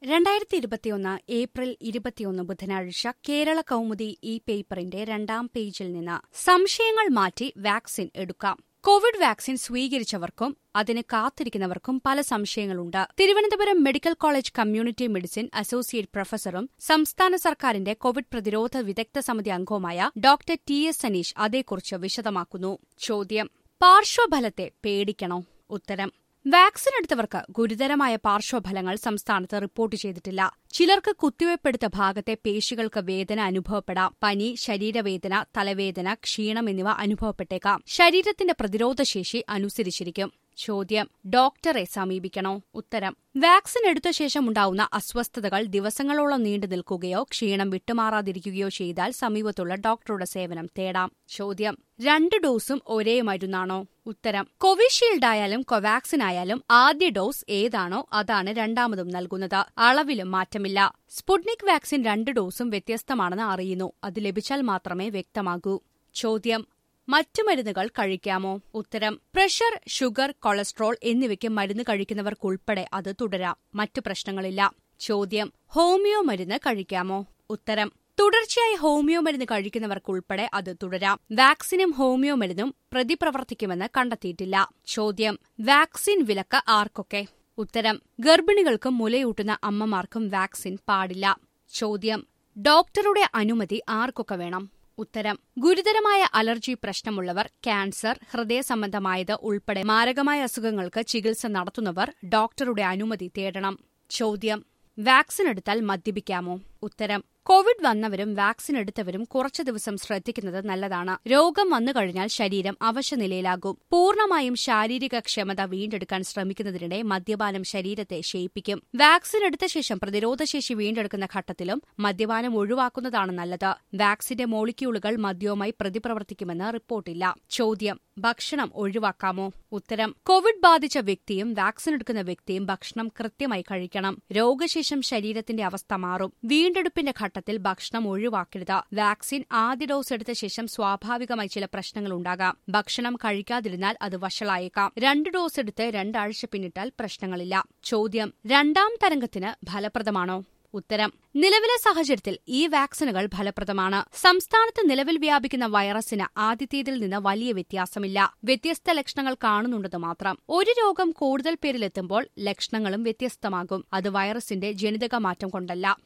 രണ്ടായിരത്തി ഇരുപത്തിയൊന്ന് ഏപ്രിൽ ഇരുപത്തിയൊന്ന് ബുധനാഴ്ച കേരള കൗമുദി ഈ പേപ്പറിന്റെ രണ്ടാം പേജിൽ നിന്ന് സംശയങ്ങൾ മാറ്റി വാക്സിൻ എടുക്കാം കോവിഡ് വാക്സിൻ സ്വീകരിച്ചവർക്കും അതിന് കാത്തിരിക്കുന്നവർക്കും പല സംശയങ്ങളുണ്ട് Thiruvananthapuram medical college community medicine associate പ്രൊഫസറും സംസ്ഥാന സർക്കാരിന്റെ കോവിഡ് പ്രതിരോധ വിദഗ്ധ സമിതി അംഗവുമായ ഡോക്ടർ ടി എസ് സനീഷ് അതേക്കുറിച്ച് വിശദമാക്കുന്നു ചോദ്യം പാർശ്വഫലത്തെ പേടിക്കണോ ഉത്തരം വാക്സിൻ എടുത്തവർക്ക് ഗുരുതരമായ പാർശ്വഫലങ്ങൾ സംസ്ഥാനത്ത് റിപ്പോർട്ട് ചെയ്തിട്ടില്ല ചിലർക്ക് കുത്തിവയ്പ്പെടുത്ത ഭാഗത്തെ പേശികൾക്ക് വേദന അനുഭവപ്പെടാം പനി ശരീരവേദന തലവേദന ക്ഷീണം എന്നിവ അനുഭവപ്പെട്ടേക്കാം ശരീരത്തിന്റെ പ്രതിരോധശേഷി അനുസരിച്ചിരിക്കും ചോദ്യം ഡോക്ടറെ സമീപിക്കണോ ഉത്തരം വാക്സിൻ എടുത്ത ശേഷം ഉണ്ടാവുന്ന അസ്വസ്ഥതകൾ ദിവസങ്ങളോളം നീണ്ടു നിൽക്കുകയോ ക്ഷീണം വിട്ടുമാറാതിരിക്കുകയോ ചെയ്താൽ സമീപത്തുള്ള ഡോക്ടറുടെ സേവനം തേടാം ചോദ്യം രണ്ട് ഡോസും ഒരേ മരുന്നാണോ ഉത്തരം കോവിഷീൽഡ് ആയാലും കൊവാക്സിൻ ആയാലും ആദ്യ ഡോസ് ഏതാണോ അതാണ് രണ്ടാമതും നൽകുന്നത് അളവിലും മാറ്റമില്ല സ്പുട്നിക് വാക്സിൻ രണ്ട് ഡോസും വ്യത്യസ്തമാണെന്ന് അറിയുന്നു അത് ലഭിച്ചാൽ മാത്രമേ വ്യക്തമാകൂ ചോദ്യം മറ്റു മരുന്നുകൾ കഴിക്കാമോ ഉത്തരം പ്രഷർ ഷുഗർ കൊളസ്ട്രോൾ എന്നിവയ്ക്ക് മരുന്ന് കഴിക്കുന്നവർക്കുൾപ്പെടെ അത് തുടരാം മറ്റു പ്രശ്നങ്ങളില്ല ചോദ്യം ഹോമിയോ മരുന്ന് കഴിക്കാമോ ഉത്തരം തുടർച്ചയായി ഹോമിയോ മരുന്ന് കഴിക്കുന്നവർക്കുൾപ്പെടെ അത് തുടരാം വാക്സിനും ഹോമിയോ മരുന്നും പ്രതിപ്രവർത്തിക്കുമെന്ന് കണ്ടെത്തിയിട്ടില്ല ചോദ്യം വാക്സിൻ വിലക്ക് ആർക്കൊക്കെ ഉത്തരം ഗർഭിണികൾക്കും മുലയൂട്ടുന്ന അമ്മമാർക്കും വാക്സിൻ പാടില്ല ചോദ്യം ഡോക്ടറുടെ അനുമതി ആർക്കൊക്കെ വേണം ഉത്തരം ഗുരുതരമായ അലർജി പ്രശ്നമുള്ളവർ ക്യാൻസർ ഹൃദയ സംബന്ധമായത് ഉൾപ്പെടെ മാരകമായ അസുഖങ്ങൾക്ക് ചികിത്സ നടത്തുന്നവർ ഡോക്ടറുടെ അനുമതി തേടണം ചോദ്യം വാക്സിൻ എടുത്താൽ മദ്യപിക്കാമോ ഉത്തരം കോവിഡ് വന്നവരും വാക്സിൻ എടുത്തവരും കുറച്ചു ദിവസം ശ്രദ്ധിക്കുന്നത് നല്ലതാണ് രോഗം വന്നു കഴിഞ്ഞാൽ ശരീരം അവശനിലയിലാകും പൂർണ്ണമായും ശാരീരിക ക്ഷമത വീണ്ടെടുക്കാൻ ശ്രമിക്കുന്നതിനിടെ മദ്യപാനം ശരീരത്തെ ക്ഷയിപ്പിക്കും വാക്സിൻ എടുത്ത ശേഷം പ്രതിരോധശേഷി വീണ്ടെടുക്കുന്ന ഘട്ടത്തിലും മദ്യപാനം ഒഴിവാക്കുന്നതാണ് നല്ലത് വാക്സിന്റെ മോളിക്യൂളുകൾ മദ്യവുമായി പ്രതിപ്രവർത്തിക്കുമെന്ന് റിപ്പോർട്ടില്ല ചോദ്യം ഭക്ഷണം ഒഴിവാക്കാമോ ഉത്തരം കോവിഡ് ബാധിച്ച വ്യക്തിയും വാക്സിൻ എടുക്കുന്ന വ്യക്തിയും ഭക്ഷണം കൃത്യമായി കഴിക്കണം രോഗശേഷം ശരീരത്തിന്റെ അവസ്ഥ മാറും വീണ്ടെടുപ്പിന്റെ ഘട്ടത്തിൽ ഭക്ഷണം ഒഴിവാക്കരുത് വാക്സിൻ ആദ്യ ഡോസ് എടുത്ത ശേഷം സ്വാഭാവികമായി ചില പ്രശ്നങ്ങൾ ഉണ്ടാകാം ഭക്ഷണം കഴിക്കാതിരുന്നാൽ അത് വഷളായേക്കാം രണ്ട് ഡോസ് എടുത്ത് രണ്ടാഴ്ച പിന്നിട്ടാൽ പ്രശ്നങ്ങളില്ല ചോദ്യം രണ്ടാം തരംഗത്തിന് ഫലപ്രദമാണോ ഉത്തരം നിലവിലെ സാഹചര്യത്തിൽ ഈ വാക്സിനുകൾ ഫലപ്രദമാണ് സംസ്ഥാനത്ത് നിലവിൽ വ്യാപിക്കുന്ന വൈറസിന് ആദ്യത്തേതിൽ നിന്ന് വലിയ വ്യത്യാസമില്ല വ്യത്യസ്ത ലക്ഷണങ്ങൾ കാണുന്നുണ്ടെന്ന് മാത്രം ഒരു രോഗം കൂടുതൽ പേരിലെത്തുമ്പോൾ ലക്ഷണങ്ങളും വ്യത്യസ്തമാകും അത് വൈറസിന്റെ ജനിതക മാറ്റം കൊണ്ടല്ല